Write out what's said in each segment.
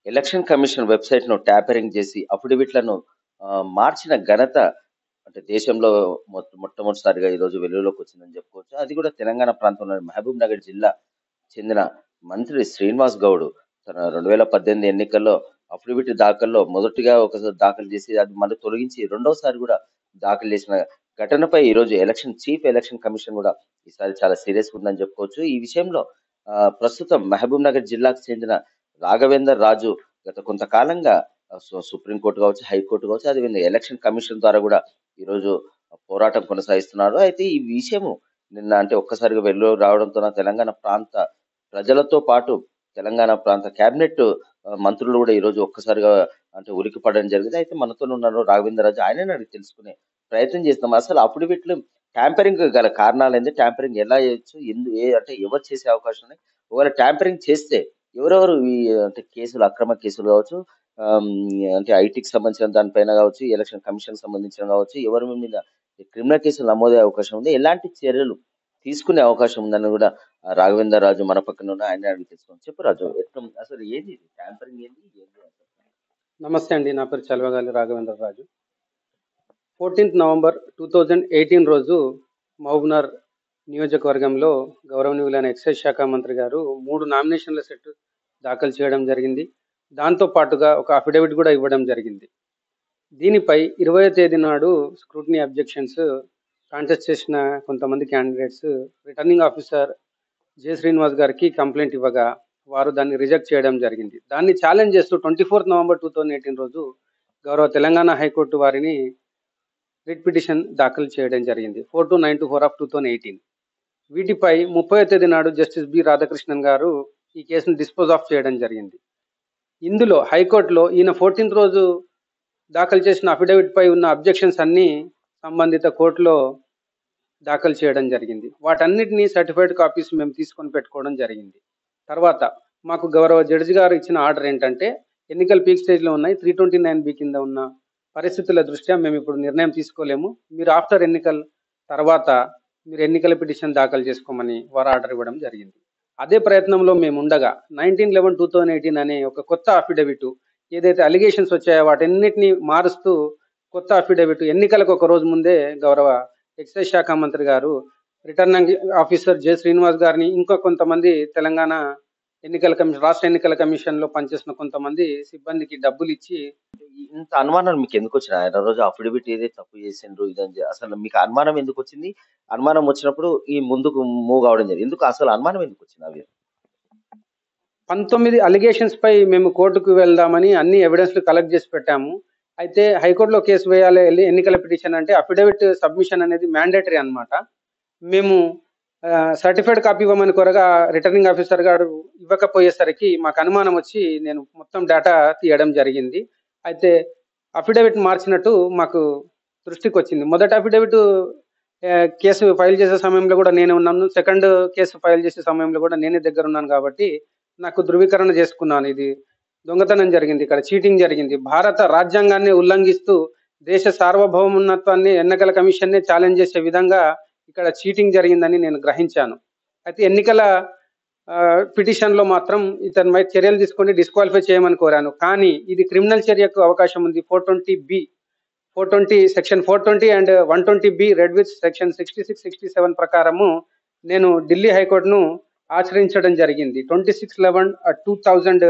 Election commission website ను tampering చేసి అఫిడవిట్లను ఆ, మార్చిన ఘనత అంటే దేశంలో మొట్ట మొట్టమొదటిసారిగా ఈ రోజు వెలుగులోకి వచ్చిందని చెప్పుకోవచ్చు అది కూడా తెలంగాణ ప్రాంతంలోని మహబూబ్ నగర్ జిల్లా చెందిన మంత్రి శ్రీనివాస్ గౌడ్ తన రెండు వేల పద్దెనిమిది ఎన్నికల్లో అఫిడవిట్ దాఖల్లో మొదటిగా ఒకసారి దాఖలు చేసి అది మళ్ళీ తొలగించి రెండోసారి కూడా దాఖలు చేసిన ఘటనపై ఈ రోజు ఎలక్షన్ చీఫ్ ఎలక్షన్ కమిషన్ కూడా ఈసారి చాలా సీరియస్ ఉందని చెప్పుకోవచ్చు ఈ విషయంలో ఆ, ప్రస్తుతం మహబూబ్ నగర్ జిల్లాకు చెందిన రాఘవేందర్ రాజు గత కొంతకాలంగా ఆ, సు- సుప్రీంకోర్టు కావచ్చు హైకోర్టు కావచ్చు అదేవిధంగా ఎలక్షన్ కమిషన్ ద్వారా కూడా ఈ రోజు పోరాటం కొనసాగిస్తున్నారు అయితే ఈ విషయము నిన్న అంటే ఒక్కసారిగా వెళ్ళు రావడంతో నా తెలంగాణ ప్రాంత ప్రజలతో పాటు తెలంగాణ ప్రాంత కేబినెట్ ఆ, మంత్రులు కూడా ఈ రోజు ఒక్కసారిగా అంటే ఉరికి పడడం జరిగింది అయితే మనతో ఉన్నారు రాఘవేంద్ర రాజు ఆయన అడిగి తెలుసుకునే ప్రయత్నం చేస్తాం అసలు అఫిడవిట్లు ట్యాంపరింగ్ గల కారణాలు ఏంది ట్యాంపరింగ్ ఎలా చేయొచ్చు ఎందు ఏ అంటే ఎవరు చేసే అవకాశం ఉన్నాయి ఒకవేళ ట్యాంపరింగ్ చేస్తే ఎవరెవరు ఈ అంటే కేసులు అక్రమ కేసులు కావచ్చు ఆమ్, అంటే ఐటీకి సంబంధించిన దానిపైన కావచ్చు ఎలక్షన్ కమిషన్ సంబంధించిన కావచ్చు ఎవరి మీద క్రిమినల్ కేసులు నమోదే అవకాశం ఉంది ఎలాంటి చర్యలు తీసుకునే అవకాశం ఉందని కూడా ఆ, రాఘవేంద్ర రాజు మన పక్కన ఉన్న ఆయన అడిగి తెలుసుకున్నాం చెప్పు రాజు ఎట్లా అసలు ఏంది ఇది ట్యాంపరింగ్ ఏంది ఏంది అసలు? నమస్తే అండి నా పేరు Chalavagali Raghavendra Raju fourteenth November two thousand eighteen రోజు మహబూబ్నగర్ నియోజకవర్గంలో గౌరవనీయులైన ఎక్సైజ్ శాఖ మంత్రి గారు మూడు నామినేషన్ల సెట్ దాఖలు చేయడం జరిగింది దాంతో పాటుగా ఒక అఫిడవిట్ కూడా ఇవ్వడం జరిగింది దీనిపై ఇరవై తేదీ నాడు స్క్రూటినీ అబ్జెక్షన్స్ కాంటెస్ట్ చేసిన కొంతమంది candidates returning officer J Srinivas గారికి కంప్లైంట్ ఇవ్వగా వారు దాన్ని రిజెక్ట్ చేయడం జరిగింది దాన్ని ఛాలెంజ్ చేస్తూ twenty fourth November two thousand eighteen రోజు గౌరవ తెలంగాణ హైకోర్టు వారిని రిట్ పిటిషన్ దాఖలు చేయడం జరిగింది four two nine two four of two thousand eighteen వీటిపై ముప్పై తేదీ నాడు జస్టిస్ బి రాధాకృష్ణన్ గారు ఈ కేసును డిస్పోజ్ ఆఫ్ చేయడం జరిగింది ఇందులో హైకోర్టులో ఈయన ఫోర్టీన్త్ రోజు దాఖలు చేసిన అఫిడవిట్ పై ఉన్న అబ్జెక్షన్స్ అన్ని సంబంధిత కోర్టులో దాఖలు చేయడం జరిగింది వాటన్నిటినీ సర్టిఫైడ్ కాపీస్ మేము తీసుకొని పెట్టుకోవడం జరిగింది తర్వాత మాకు గౌరవ జడ్జి గారు ఇచ్చిన ఆర్డర్ ఏంటంటే ఎన్నికలు పీక్ స్టేజ్లో ఉన్నాయి త్రీ ట్వంటీ నైన్ బి కింద ఉన్న పరిస్థితుల దృష్ట్యా మేము ఇప్పుడు నిర్ణయం తీసుకోలేము మీరు ఆఫ్టర్ ఎన్నికల తర్వాత మీరు ఎన్నికల పిటిషన్ దాఖలు చేసుకోమని వారు ఆర్డర్ ఇవ్వడం జరిగింది అదే ప్రయత్నంలో మేము ఉండగా nineteen eleven two thousand eighteen అనే ఒక కొత్త అఫిడవిట్ ఏదైతే అలిగేషన్స్ వచ్చాయో వాటన్నిటిని మారుస్తూ కొత్త అఫిడవిట్ ఎన్నికలకు ఒక రోజు ముందే గౌరవ ఎక్సైజ్ శాఖ మంత్రి గారు రిటర్నింగ్ ఆఫీసర్ జె శ్రీనివాస్ గారిని ఇంకా కొంతమంది తెలంగాణ ఎన్నికల కమిషన్ రాష్ట్ర ఎన్నికల కమిషన్ లో పనిచేసిన కొంతమంది సిబ్బందికి డబ్బులు ఇచ్చి ఇంత అనుమానాలు మీకు ఎందుకు వచ్చినాయి ఆయన రోజు అఫిడవిట్ ఏదే తప్పు చేసిండ్రు ఇదని చె- అసలు మీకు అనుమానం ఎందుకు వచ్చింది అనుమానం వచ్చినప్పుడు ఈ ముందుకు మూవ్ కావడం జరిగింది ఎందుకు అసలు అనుమానం ఎందుకు వచ్చింది అవి పంతొమ్మిది అలిగేషన్స్ పై మేము కోర్టుకు వెళ్దామని అన్ని ఎవిడెన్స్లు కలెక్ట్ చేసి పెట్టాము అయితే హైకోర్టులో కేసు వేయాలి వెళ్ళి ఎన్నికల పిటిషన్ అంటే అఫిడవిట్ సబ్మిషన్ అనేది మ్యాండేటరీ అన్నమాట మేము సర్టిఫైడ్ కాపీ ఇవ్వమని కోరగా రిటర్నింగ్ ఆఫీసర్ గారు ఇవ్వకపోయేసరికి మాకు అనుమానం వచ్చి నేను మొత్తం డేటా తీయడం జరిగింది అయితే అఫిడవిట్ మార్చినట్టు మాకు దృష్టికి వచ్చింది మొదటి అఫిడవిట్ కేసు ఫైల్ చేసే సమయంలో కూడా నేనే ఉన్నాను సెకండ్ కేసు ఫైల్ చేసే సమయంలో కూడా నేనే దగ్గర ఉన్నాను కాబట్టి నాకు ధృవీకరణ చేసుకున్నాను ఇది దొంగతనం జరిగింది ఇక్కడ చీటింగ్ జరిగింది భారత రాజ్యాంగాన్ని ఉల్లంఘిస్తూ దేశ సార్వభౌమత్వాన్ని ఎన్నికల కమిషన్నే ఛాలెంజ్ చేసే విధంగా ఇక్కడ చీటింగ్ జరిగిందని నేను గ్రహించాను అయితే ఎన్నికల పిటిషన్ లో మాత్రం ఇతనిపై చర్యలు తీసుకొని డిస్క్వాలిఫై చేయమని కోరాను కానీ ఇది క్రిమినల్ చర్యకు అవకాశం ఉంది four twenty B four twenty section four twenty and one twenty B read with section sixty six sixty seven ప్రకారము నేను ఢిల్లీ హైకోర్టును ఆచరించడం జరిగింది twenty six eleven two thousand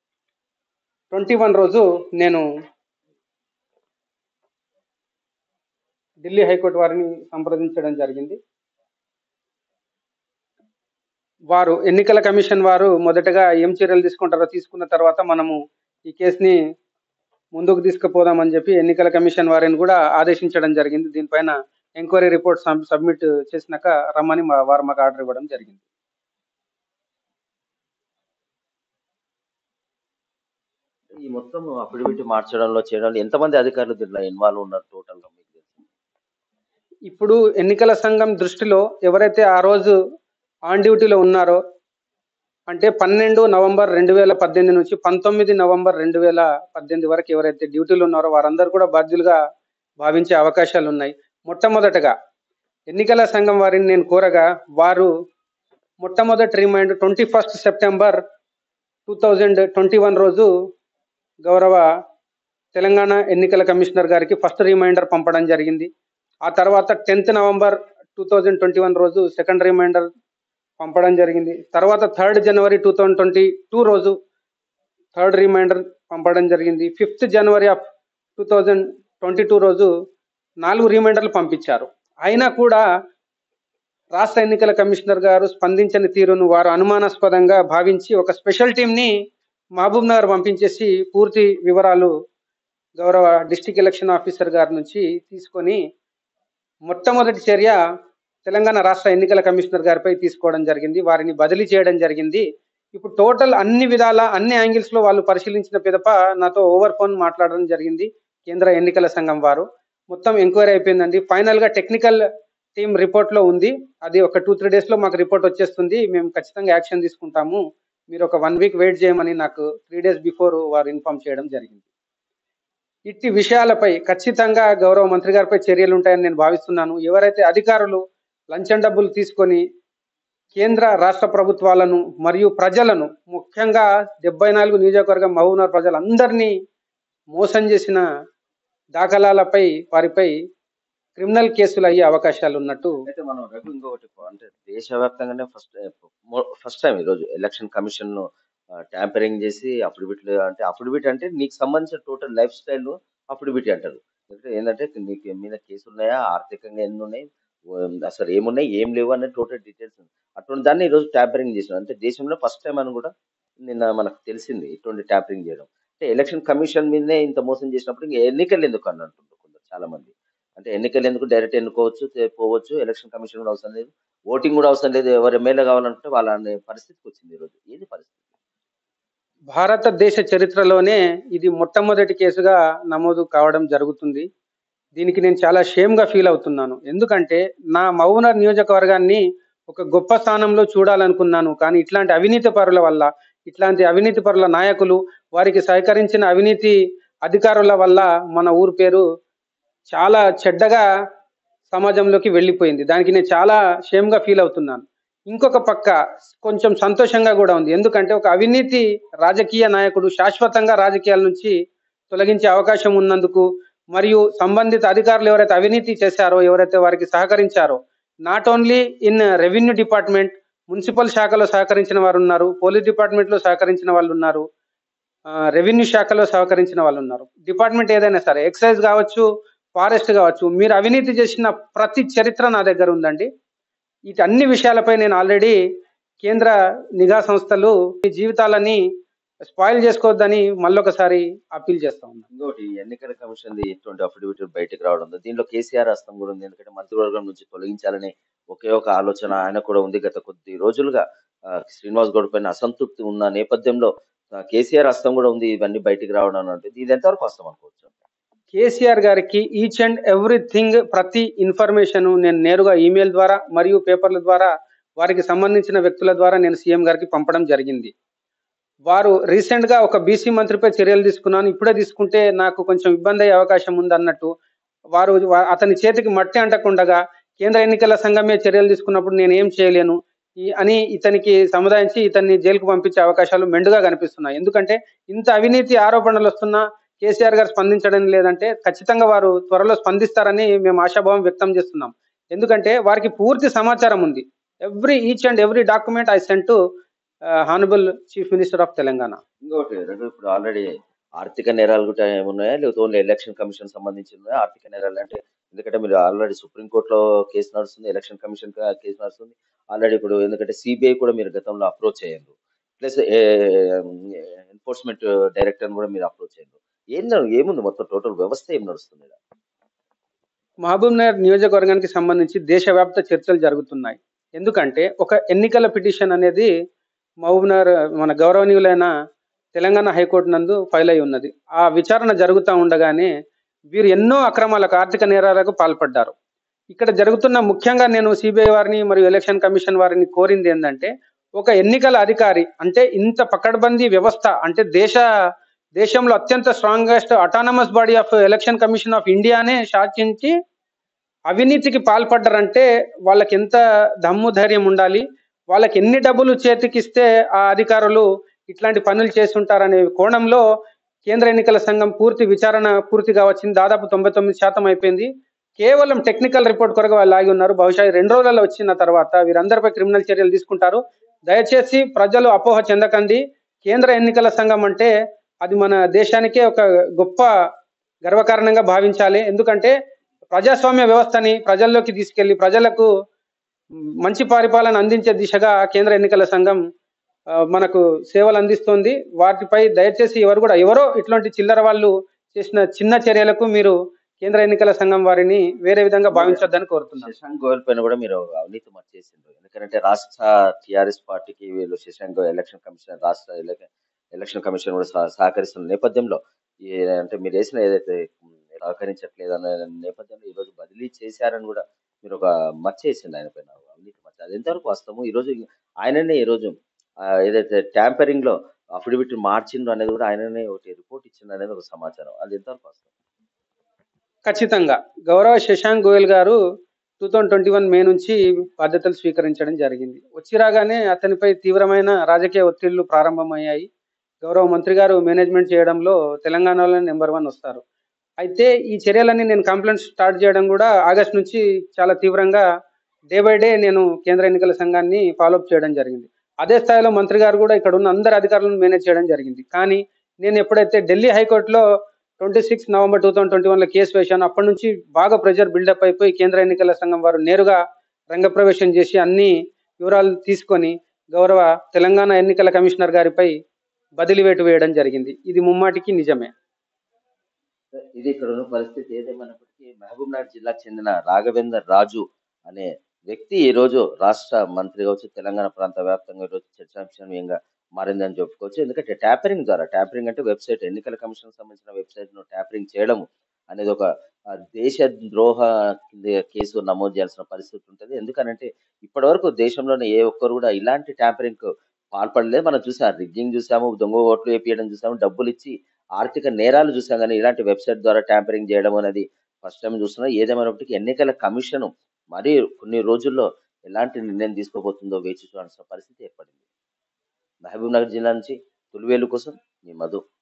twenty one రోజు నేను ఢిల్లీ హైకోర్టు వారిని సంప్రదించడం జరిగింది వారు ఎన్నికల కమిషన్ వారు మొదటగా ఏం చర్యలు తీసుకుంటారో తీసుకున్న తర్వాత మనము ఈ కేసుని ముందుకు తీసుకుపోదామని చెప్పి ఎన్నికల కమిషన్ వారిని కూడా ఆదేశించడం జరిగింది దీనిపైన ఎంక్వైరీ రిపోర్ట్ సబ్మిట్ చేసినాక రమ్మని మా వారు మాకు ఆర్డర్ ఇవ్వడం జరిగింది ఈ మొత్తం అఫిడవిట్ మార్చడంలో చేయడంలో ఎంతమంది అధికారులు దీంట్లో ఇన్వాల్వ్ ఉన్నారు టోటల్ గా మీకు తెలిసి? ఇప్పుడు ఎన్నికల సంఘం దృష్టిలో ఎవరైతే ఆ రోజు ఆన్ డ్యూటీలో ఉన్నారో అంటే పన్నెండు నవంబర్ రెండు వేల పద్దెనిమిది నుంచి పంతొమ్మిది నవంబర్ రెండు వేల పద్దెనిమిది వరకు ఎవరైతే డ్యూటీలో ఉన్నారో వారందరూ కూడా బాధ్యులుగా భావించే అవకాశాలు ఉన్నాయి మొట్టమొదటగా ఎన్నికల సంఘం వారిని నేను కోరగా వారు మొట్టమొదటి remind twenty first September two thousand twenty one రోజు గౌరవ తెలంగాణ ఎన్నికల కమిషనర్ గారికి ఫస్ట్ రిమైండర్ పంపడం జరిగింది ఆ తర్వాత tenth November two thousand twenty one రోజు సెకండ్ రిమైండర్ పంపడం జరిగింది తర్వాత third January two thousand twenty two రోజు థర్డ్ రిమైండర్ పంపడం జరిగింది fifth January of two thousand twenty two రోజు నాలుగు రిమైండర్లు పంపించారు అయినా కూడా రాష్ట్ర ఎన్నికల కమిషనర్ గారు స్పందించని తీరును వారు అనుమానాస్పదంగా భావించి ఒక స్పెషల్ టీంని మహబూబ్ నగర్ పంపించేసి పూర్తి వివరాలు గౌరవ డిస్టిక్ ఎలక్షన్ ఆఫీసర్ గారి నుంచి తీసుకొని మొట్టమొదటి చర్య తెలంగాణ రాష్ట్ర ఎన్నికల కమిషనర్ గారిపై తీసుకోవడం జరిగింది వారిని బదిలీ చేయడం జరిగింది ఇప్పుడు టోటల్ అన్ని విధాల అన్ని యాంగిల్స్ లో వాళ్ళు పరిశీలించిన పిదప నాతో ఓవర్ ఫోన్ మాట్లాడడం జరిగింది కేంద్ర ఎన్నికల సంఘం వారు మొత్తం ఎంక్వైరీ అయిపోయిందండి ఫైనల్ గా టెక్నికల్ టీం రిపోర్ట్ లో ఉంది అది ఒక టూ త్రీ డేస్ లో మాకు రిపోర్ట్ వచ్చేస్తుంది మేము ఖచ్చితంగా యాక్షన్ తీసుకుంటాము మీరు ఒక వన్ వీక్ వెయిట్ చేయమని నాకు త్రీ డేస్ బిఫోర్ వారు ఇన్ఫార్మ్ చేయడం జరిగింది ఇట్టి విషయాలపై ఖచ్చితంగా గౌరవ మంత్రి గారిపై చర్యలు ఉంటాయని నేను భావిస్తున్నాను ఎవరైతే అధికారులు లంచం డబ్బులు తీసుకొని కేంద్ర రాష్ట్ర ప్రభుత్వాలను మరియు ప్రజలను ముఖ్యంగా డెబ్బై నాలుగు నియోజకవర్గం మహబూబ్నగర్ ప్రజలందరినీ మోసం చేసిన దాఖలాలపై వారిపై క్రిమినల్ కేసులు అయ్యే అవకాశాలు ఉన్నట్టు అయితే మనం రఘు ఇంకొకటి అంటే దేశవ్యాప్తంగానే ఫస్ట్ ఫస్ట్ టైం ఈరోజు ఎలక్షన్ కమిషన్ ను ట్యాంపరింగ్ చేసి అఫిడవిట్లు అంటే అఫిడవిట్ అంటే నీకు సంబంధించిన టోటల్ లైఫ్ స్టైల్ అఫిడవిట్ అంటారు ఎందుకంటే ఏంటంటే నీకు మీద కేసు ఉన్నాయా ఆర్థికంగా ఎన్ని ఉన్నాయి ఉమ్, అసలు ఏమున్నాయి ఏం లేవు అనే టోటల్ డీటెయిల్స్ అటువంటి దాన్ని ఈరోజు ట్యాంపరింగ్ చేసిన అంటే దేశంలో ఫస్ట్ టైం అని కూడా నిన్న మనకు తెలిసింది ఇటువంటి ట్యాంపరింగ్ చేయడం అంటే ఎలక్షన్ కమిషన్ మీదనే ఇంత మోసం చేసినప్పుడు ఇంకా ఎన్నికలు ఎందుకు అని అంటుండ్రు కొందరు చాలా మంది అంటే ఎన్నికలు ఎందుకు డైరెక్ట్ ఎన్నుకోవచ్చు తే- పోవచ్చు ఎలక్షన్ కమిషన్ కూడా అవసరం లేదు ఓటింగ్ కూడా అవసరం లేదు ఎవరు ఎమ్మెల్యే కావాలంటే వాళ్ళ అనే పరిస్థితికి వచ్చింది ఈరోజు ఏది పరిస్థితి భారతదేశ చరిత్రలోనే ఇది మొట్టమొదటి కేసుగా నమోదు కావడం జరుగుతుంది దీనికి నేను చాలా షేమ్ గా ఫీల్ అవుతున్నాను ఎందుకంటే నా మౌనర్ నియోజకవర్గాన్ని ఒక గొప్ప స్థానంలో చూడాలనుకున్నాను కానీ ఇట్లాంటి అవినీతి పరుల వల్ల ఇట్లాంటి అవినీతి పరుల నాయకులు వారికి సహకరించిన అవినీతి అధికారుల వల్ల మన ఊరు పేరు చాలా చెడ్డగా సమాజంలోకి వెళ్ళిపోయింది దానికి నేను చాలా షేమ్ గా ఫీల్ అవుతున్నాను ఇంకొక పక్క కొంచెం సంతోషంగా కూడా ఉంది ఎందుకంటే ఒక అవినీతి రాజకీయ నాయకుడు శాశ్వతంగా రాజకీయాల నుంచి తొలగించే అవకాశం ఉన్నందుకు మరియు సంబంధిత అధికారులు ఎవరైతే అవినీతి చేశారో ఎవరైతే వారికి సహకరించారో not only in revenue department municipal శాఖలో సహకరించిన వారు ఉన్నారు పోలీస్ డిపార్ట్మెంట్ లో సహకరించిన వాళ్ళు ఉన్నారు రెవెన్యూ శాఖలో సహకరించిన వాళ్ళు ఉన్నారు డిపార్ట్మెంట్ ఏదైనా సరే ఎక్సైజ్ కావచ్చు ఫారెస్ట్ కావచ్చు మీరు అవినీతి చేసిన ప్రతి చరిత్ర నా దగ్గర ఉందండి ఇటు అన్ని విషయాలపై నేను ఆల్రెడీ కేంద్ర నిఘా సంస్థలు మీ జీవితాలని స్పాయిల్ చేసుకోవద్దని మళ్ళొకసారి అప్పీల్ చేస్తా ఉన్నాను ఇంకోటి ఈ ఎన్నికల కమిషన్ ఇటువంటి అఫిడవిట్ బయటకు రావడం ఉంది. దీనిలో కేసీఆర్ హస్తం కూడా ఉంది ఎందుకంటే మంత్రివర్గం నుంచి తొలగించాలనే ఒకే ఒక ఆలోచన ఆయన కూడా ఉంది గత కొద్ది రోజులుగా ఆ, శ్రీనివాస్ గౌడ్ పైన అసంతృప్తి ఉన్న నేపథ్యంలో ఆ, కేసీఆర్ హస్తం కూడా ఉంది ఇవన్నీ బయటికి రావడం అంటే ఇది ఎంతవరకు వస్తాం అనుకోవచ్చు కేసీఆర్ గారికి ఈచ్ అండ్ ఎవ్రీథింగ్ ప్రతి ఇన్ఫర్మేషన్ నేను నేరుగా ఈమెయిల్ ద్వారా మరియు పేపర్ల ద్వారా వారికి సంబంధించిన వ్యక్తుల ద్వారా నేను సీఎం గారికి పంపడం జరిగింది వారు రీసెంట్ గా ఒక బీసీ మంత్రిపై చర్యలు తీసుకున్నాను ఇప్పుడే తీసుకుంటే నాకు కొంచెం ఇబ్బంది అయ్యే అవకాశం ఉంది అన్నట్టు వారు వా- అతని చేతికి మట్టి అంటకుండగా కేంద్ర ఎన్నికల సంఘమే చర్యలు తీసుకున్నప్పుడు నేను ఏం చేయలేను ఈ అని ఇతనికి సముదాయించి ఇతన్ని జైలుకు పంపించే అవకాశాలు మెండుగా కనిపిస్తున్నాయి ఎందుకంటే ఇంత అవినీతి ఆరోపణలు వస్తున్నా కేసీఆర్ గారు స్పందించడం లేదంటే ఖచ్చితంగా వారు త్వరలో స్పందిస్తారని మేము ఆశాభావం వ్యక్తం చేస్తున్నాం ఎందుకంటే వారికి పూర్తి సమాచారం ఉంది every each and every document I sent to honourable chief minister of Telangana ఇంకోటి రఘు ఇప్పుడు ఆల్రెడీ ఆర్థిక నేరాలు కూడా ఏమున్నాయా లేకపోతే ఓన్లీ ఎలక్షన్ కమిషన్ సంబంధించి ఉన్నాయా ఆర్థిక నేరాలు అంటే ఎందుకంటే మీరు ఆల్రెడీ సుప్రీంకోర్టులో కేసు నడుస్తుంది ఎలక్షన్ కమిషన్ కేసు నడుస్తుంది ఆల్రెడీ ఇప్పుడు ఎందుకంటే సిబిఐ కూడా మీరు గతంలో అప్రోచ్ అయ్యారు ప్లస్ ఎన్ఫోర్స్మెంట్ డైరెక్టర్ కూడా మీరు అప్రోచ్ అయ్యారు ఏం నడు- ఏముంది మొత్తం టోటల్ వ్యవస్థ ఏం నడుస్తుంది ఈడ? మహబూబ్ నగర్ నియోజకవర్గానికి సంబంధించి దేశవ్యాప్త చర్చలు జరుగుతున్నాయి ఎందుకంటే ఒక ఎన్నికల పిటిషన్ అనేది మహబూబ్ నగర్ మన గౌరవనీయులైన తెలంగాణ హైకోర్టు నందు ఫైల్ అయి ఉన్నది ఆ విచారణ జరుగుతూ ఉండగానే వీరు ఎన్నో అక్రమాలకు ఆర్థిక నేరాలకు పాల్పడ్డారు ఇక్కడ జరుగుతున్న ముఖ్యంగా నేను సిబిఐ వారిని మరియు ఎలక్షన్ కమిషన్ వారిని కోరింది ఏంటంటే ఒక ఎన్నికల అధికారి అంటే ఇంత పకడ్బందీ వ్యవస్థ అంటే దేశ దేశంలో అత్యంత strongest autonomous body of election commission of ఇండియానే శాసించి అవినీతికి పాల్పడ్డారంటే వాళ్ళకి ఎంత దమ్ము ధైర్యం ఉండాలి వాళ్ళకి ఎన్ని డబ్బులు చేతికిస్తే ఆ అధికారులు ఇట్లాంటి పనులు చేస్తుంటారనే కోణంలో కేంద్ర ఎన్నికల సంఘం పూర్తి విచారణ పూర్తిగా వచ్చింది దాదాపు తొంభై తొమ్మిది శాతం అయిపోయింది కేవలం టెక్నికల్ రిపోర్ట్ కొరకు వాళ్ళు ఆగి ఉన్నారు బహుశా ఈ రెండు రోజులలో వచ్చిన తర్వాత వీరందరిపై క్రిమినల్ చర్యలు తీసుకుంటారు దయచేసి ప్రజలు అపోహ చెందకండి కేంద్ర ఎన్నికల సంఘం అంటే అది మన దేశానికే ఒక గొప్ప గర్వకారణంగా భావించాలి ఎందుకంటే ప్రజాస్వామ్య వ్యవస్థని ప్రజల్లోకి తీసుకెళ్లి ప్రజలకు మంచి పరిపాలన అందించే దిశగా కేంద్ర ఎన్నికల సంఘం ఆ, మనకు సేవలు అందిస్తోంది వాటిపై దయచేసి ఎవరు కూడా ఎవరో ఇట్లాంటి చిల్లర వాళ్ళు చేసిన చిన్న చర్యలకు మీరు కేంద్ర ఎన్నికల సంఘం వారిని వేరే విధంగా భావించొద్దని కోరుతున్నాను శశాంక్ గోయల్ పైన కూడా మీరు అవినీతి మట్ చేసిండ్రు ఎందుకంటే రాష్ట్ర టిఆర్ఎస్ పార్టీకి వీళ్ళు శశాంక్ గోయల్ ఎలక్షన్ కమిషన్ రాష్ట్ర ఎల- ఎలక్షన్ కమిషన్ కూడా సహ- సహకరిస్తున్న నేపథ్యంలో ఈ అంటే మీరు వేసిన ఏదైతే ఉమ్, సహకరించట్లేదు అనే నేపథ్యంలో ఈ రోజు బదిలీ చేశారని కూడా మీరు ఒక మచ్చ వేసింది ఆయన పైన అవినీతి మచ్చ అది ఎంతవరకు వాస్తవము ఈ రోజు ఆయననే ఈ రోజు ఆ, ఏదైతే ట్యాంపరింగ్ లో అఫిడవిట్ మార్చిండ్రు అనేది కూడా ఆయననే ఒకటి రిపోర్ట్ ఇచ్చింది అనేది ఒక సమాచారం అది ఎంతవరకు వాస్తవం ఖచ్చితంగా గౌరవ Shashank Goyal garu two thousand twenty one May నుంచి బాధ్యతలు స్వీకరించడం జరిగింది వచ్చి రాగానే అతనిపై తీవ్రమైన రాజకీయ ఒత్తిళ్లు ప్రారంభమయ్యాయి గౌరవ మంత్రి గారు మేనేజ్మెంట్ చేయడంలో తెలంగాణలో నెంబర్ వన్ వస్తారు అయితే ఈ చర్యలన్నీ నేను కంప్లైంట్ స్టార్ట్ చేయడం కూడా ఆగస్ట్ నుంచి చాలా తీవ్రంగా డే బై డే నేను కేంద్ర ఎన్నికల సంఘాన్ని ఫాలోఅప్ చేయడం జరిగింది అదే స్థాయిలో మంత్రి గారు కూడా ఇక్కడ ఉన్న అందరు అధికారులను మేనేజ్ చేయడం జరిగింది కానీ నేను ఎప్పుడైతే ఢిల్లీ హైకోర్టులో twenty six November two thousand twenty వన్లో కేసు వేశాను అప్పటి నుంచి బాగా ప్రెషర్ బిల్డప్ అయిపోయి కేంద్ర ఎన్నికల సంఘం వారు నేరుగా రంగప్రవేశం చేసి అన్ని వివరాలు తీసుకొని గౌరవ తెలంగాణ ఎన్నికల కమిషనర్ గారిపై బదిలీ వేటు వేయడం జరిగింది ఇది ముమ్మాటికి నిజమే ఇది ఇక్కడ ఉన్న పరిస్థితి ఏదేమైనప్పటికీ మహబూబ్ నగర్ జిల్లాకు చెందిన రాఘవేందర్ రాజు అనే వ్యక్తి ఈ రోజు రాష్ట్ర మంత్రి కావచ్చు తెలంగాణ ప్రాంత వ్యాప్తంగా ఈ రోజు చర్చాంశంగా మారిందని చెప్పుకోవచ్చు ఎందుకంటే ట్యాపరింగ్ ద్వారా ట్యాపరింగ్ అంటే వెబ్సైట్ ఎన్నికల కమిషన్ సంబంధించిన వెబ్సైట్ ను ట్యాపరింగ్ చేయడం అనేది ఒక ఆ, దేశ ద్రోహ కింద కేసు నమోదు చేయాల్సిన పరిస్థితి ఉంటుంది ఎందుకనంటే ఇప్పటి వరకు దేశంలోనే ఏ ఒక్కరు కూడా ఇలాంటి ట్యాపరింగ్ కు పాల్పడలేదు మనం చూసాం రిగ్గింగ్ చూసాము దొంగ ఓట్లు వేపియడం చూసాము డబ్బులు ఇచ్చి ఆర్థిక నేరాలు చూసాం కానీ ఇలాంటి వెబ్సైట్ ద్వారా ట్యాంపరింగ్ చేయడం అనేది ఫస్ట్ టైం చూస్తున్నాం ఏదేమైనప్పటికీ ఎన్నికల కమిషన్ మరి కొన్ని రోజుల్లో ఎలాంటి నిర్ణయం తీసుకోబోతుందో వేచి చూడాల్సిన పరిస్థితి ఏర్పడింది మహబూబ్ నగర్ జిల్లా నుంచి తులివేలు కోసం మీ మధు